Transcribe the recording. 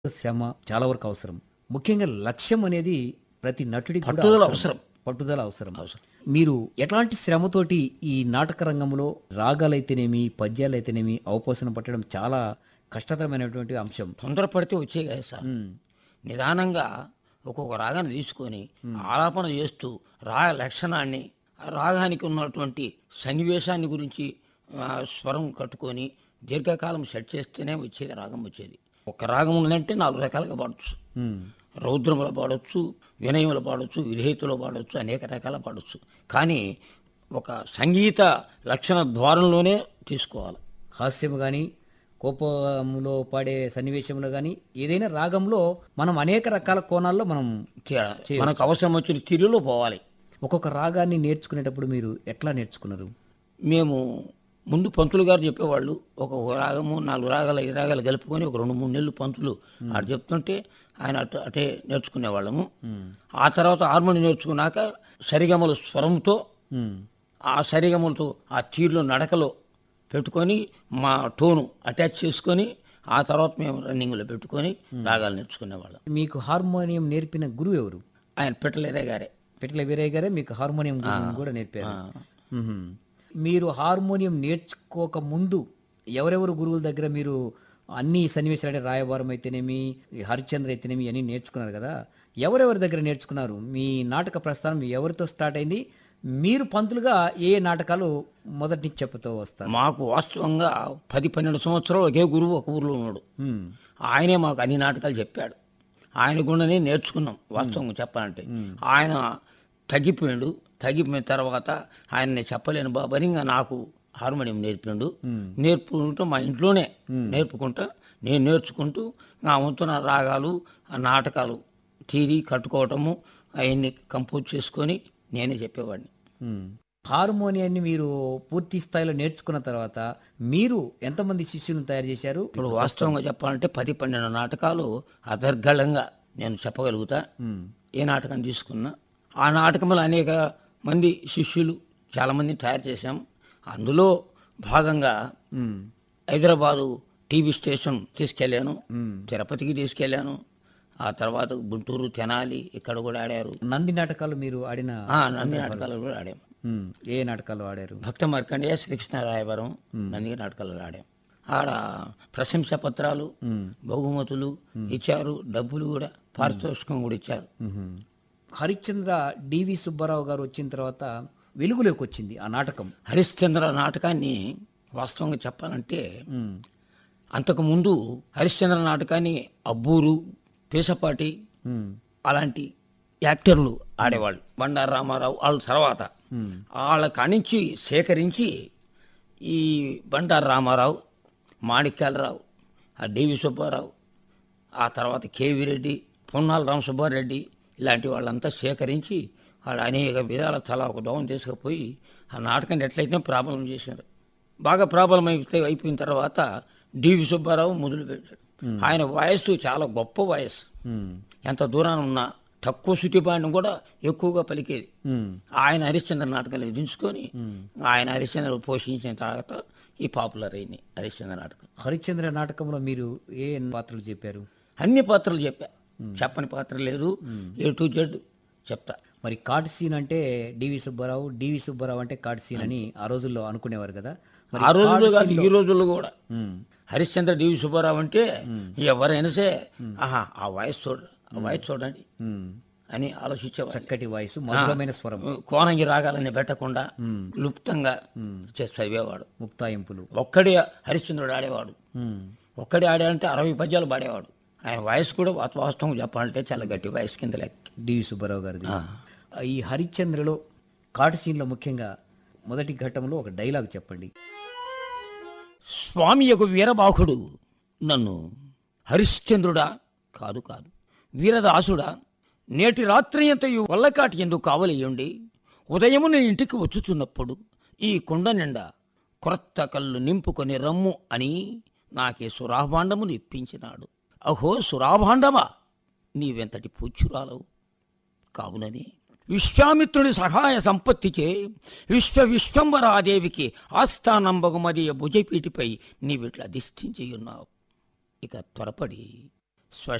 శ్రమ చాలా వరకు అవసరం ముఖ్యంగా లక్ష్యం అనేది ప్రతి నటుడికి కూడా పట్టుదల అవసరం. పట్టుదల అవసరం మీరు ఎట్లాంటి శ్రమతోటి ఈ నాటక రంగంలో రాగాలైతేనేమి పద్యాలైతేనేమి అవపోసన పట్టడం చాలా కష్టతరమైనటువంటి అంశం తొందరపడితే వచ్చే కదా సార్ ఉమ్, నిదానంగా ఒక్కొక్క రాగాన్ని తీసుకొని ఆలాపన చేస్తూ రాగ లక్షణాన్ని ఆ రాగానికి ఉన్నటువంటి సన్నివేశాన్ని గురించి ఆ, స్వరం కట్టుకొని దీర్ఘకాలం సెట్ చేస్తేనే వచ్చేది రాగం వచ్చేది ఒక రాగం ఉందంటే నాలుగు రకాలుగా పాడొచ్చు ఉమ్, రౌద్రములో పాడొచ్చు వినయములో పాడొచ్చు విధేయతలో పాడొచ్చు అనేక రకాల పాడొచ్చు కానీ ఒక సంగీత లక్షణ ద్వారంలోనే తీసుకోవాలి హాస్యం కానీ కోపంలో పాడే సన్నివేశంలో కానీ ఏదైనా రాగంలో మనం అనేక రకాల కోణాల్లో మనం చే- మనకు అవసరం వచ్చిన తీరులో పోవాలి ఒక్కొక్క రాగాన్ని నేర్చుకునేటప్పుడు మీరు ఎట్లా నేర్చుకున్నారు మేము ముందు పంతులు గారు చెప్పేవాళ్ళు ఒక రాగము నాలుగు రాగాలు ఐదు రాగాలు కలుపుకొని ఒక రెండు మూడు నెలలు పంతులు ఆడు చెప్తుంటే ఆయన అటు అటే నేర్చుకునేవాళ్ళము ఆ తర్వాత హార్మోని నేర్చుకున్నాక సరిగమల స్వరంతో ఉమ్, ఆ సరిగమలతో ఆ తీరులో నడకలో పెట్టుకొని మా టోను అటాచ్ చేసుకొని ఆ తర్వాత మేము రన్నింగ్లో పెట్టుకొని రాగాలు నేర్చుకునేవాళ్ళం మీకు హార్మోనియం నేర్పిన గురువు ఎవరు ఆయన పెట్టలేదే గారే పెట్ల వీరయ్య గారే మీకు హార్మోనియం గురువుని కూడా నేర్పారు మ్మ్. మీరు హార్మోనియం నేర్చుకోక ముందు ఎవరెవరు గురువుల దగ్గర మీరు అన్ని సన్నివేశాలు అంటే రాయవారం అయితేనేమి ఈ హరిశ్చంద్ర అయితేనేమి అన్ని నేర్చుకున్నారు కదా ఎవరెవరి దగ్గర నేర్చుకున్నారు మీ నాటక ప్రస్థానం ఎవరితో స్టార్ట్ అయింది మీరు పంతులుగా ఏ నాటకాలు మొదటి నుంచి చెప్పుతూ వస్తారు మాకు వాస్తవంగా పది పన్నెండు సంవత్సరాలు ఒకే గురువు ఒక ఊర్లో ఉన్నాడు మ్మ్. ఆయనే మాకు అన్ని నాటకాలు చెప్పాడు ఆయన గుండెనే నేర్చుకున్నాం వాస్తవంగా చెప్పాలంటే ఆయన తగ్గిపోయాడు తగ్గిపోయిన తర్వాత ఆయన్ని చెప్పలేను బాబని ఇంకా నాకు హార్మోనియం నేర్పిండు నేర్పుకుంటూ మా ఇంట్లోనే నేర్పుకుంటా నేను నేర్చుకుంటూ నా వంతున రాగాలు ఆ నాటకాలు తీరి కట్టుకోవటము అవన్నీ కంపోజ్ చేసుకొని నేనే చెప్పేవాడిని మ్మ్. హార్మోనియాన్ని మీరు పూర్తి స్థాయిలో నేర్చుకున్న తర్వాత మీరు ఎంతమంది శిష్యులను తయారు చేశారు ఇప్పుడు వాస్తవంగా చెప్పాలంటే పది పన్నెండు నాటకాలు అదర్గళంగా నేను చెప్పగలుగుతా మ్మ్. ఏ నాటకం తీసుకున్నా ఆ నాటకంలో అనేక మంది శిష్యులు చాలామంది తయారు చేశాం అందులో భాగంగా మ్మ్. హైదరాబాదు టీవీ స్టేషన్ తీసుకెళ్ళాను తిరుపతికి తీసుకెళ్ళాను ఆ తర్వాత గుంటూరు తెనాలి ఇక్కడ కూడా ఆడారు నంది నాటకాలు మీరు ఆడిన ఆ, నంది నాటకాలు కూడా ఆడాం మ్మ్. ఏ నాటకాలు ఆడారు భక్త మార్కండేయ శ్రీకృష్ణ రాయవరం నంది నాటకాలు ఆడాం ఆడ ప్రశంస పత్రాలు బహుమతులు ఇచ్చారు డబ్బులు కూడా పారితోషికం కూడా ఇచ్చారు మ్మ్. హరిశ్చంద్ర డివి సుబ్బారావు గారు వచ్చిన తర్వాత వెలుగులోకి వచ్చింది ఆ నాటకం హరిశ్చంద్ర నాటకాన్ని వాస్తవంగా చెప్పాలంటే మ్మ్. అంతకుముందు హరిశ్చంద్ర నాటకాన్ని అబ్బూరు పేసపాటి మ్మ్. అలాంటి యాక్టర్లు ఆడేవాళ్ళు బండారు రామారావు వాళ్ళ తర్వాత మ్మ్. వాళ్ళ కానించి సేకరించి ఈ బండారు రామారావు మాణిక్యాలరావు ఆ డివి సుబ్బారావు ఆ తర్వాత కేవీ రెడ్డి పొన్నాల రామసుబ్బారెడ్డి ఇలాంటి వాళ్ళంతా సేకరించి వాళ్ళు అనేక విధాల తలా ఒక దోవం తీసుకుపోయి ఆ నాటకాన్ని ఎట్లయితే ప్రాబ్లం చేశారు బాగా ప్రాబ్లం అయితే అయిపోయిన తర్వాత డివి సుబ్బారావు మొదలుపెట్టాడు ఆయన వయస్సు చాలా గొప్ప వయస్సు మ్మ్. ఎంత దూరాన ఉన్నా తక్కువ శృతిపాడిని కూడా ఎక్కువగా పలికేది మ్మ్. ఆయన హరిశ్చంద్ర నాటకాలు ఎదించుకొని ఆయన హరిశ్చంద్ర పోషించిన తర్వాత ఈ పాపులర్ అయింది హరిశ్చంద్ర నాటకం హరిశ్చంద్ర నాటకంలో మీరు ఏ పాత్రలు చెప్పారు అన్ని పాత్రలు చెప్పా చెప్పని పాత్ర లేదు ఏ టు జెడ్ చెప్తా మరి కాట్ సీన్ అంటే డివి సుబ్బారావు డివి సుబ్బారావు అంటే కాట్ సీన్ అని ఆ రోజుల్లో అనుకునేవారు కదా మరి ఆ రోజుల్లో కాట్ కాదు సీన్లో- ఈ రోజుల్లో కూడా మ్మ్. హరిశ్చంద్ర డివి సుబ్బారావు అంటే ఎవరైనా సే ఆహా ఆ వయసు చూడ ఆ వయసు చూడండి మ్మ్. అని ఆలోచించేవాళ్ళు చక్కటి వాయిస్ మధురమైన స్వరం కోనంగి రాగాలని పెట్టకుండా క్లుప్తంగా చేసి చదివేవాడు ముక్తాయింపులు ఒక్కడే హరిశ్చంద్రుడు ఆడేవాడు మ్మ్. ఒక్కడే ఆడాడంటే అరవై పద్యాలు పాడేవాడు ఆయన వయసు కూడా వాస్తవ- వాస్తవం చెప్పాలంటే చాలా గట్టి వయసు కింద లెక్క డివి సుబ్బారావు గారిది ఈ హరిశ్చంద్రలో కాట్ సీన్లో ముఖ్యంగా మొదటి ఘట్టంలో ఒక డైలాగ్ చెప్పండి స్వామి యొక్క వీరబాహుడు నన్ను హరిశ్చంద్రుడా కాదు కాదు వీరదాసుడా నేటి రాత్రి అంత ఈ వల్లకాటి ఎందుకు కావలియండి ఉదయము నేను ఇంటికి వచ్చుచున్నప్పుడు ఈ కుండ నిండా క్రొత్త కళ్ళు నింపుకొని రమ్ము అని నాకే సురాభాండమును ఇప్పించినాడు అహో సురాభాండమా నీవెంతటి పూజ్యురాలవు కావునని విశ్వామిత్రుని సహాయ సంపత్తిచే విశ్వ విశ్వంబరాదేవికి ఆస్థానంబగుమది భుజపీటిపై నీవిట్లా అధిష్ఠించి ఉన్నావు ఇక త్వరపడి స్వ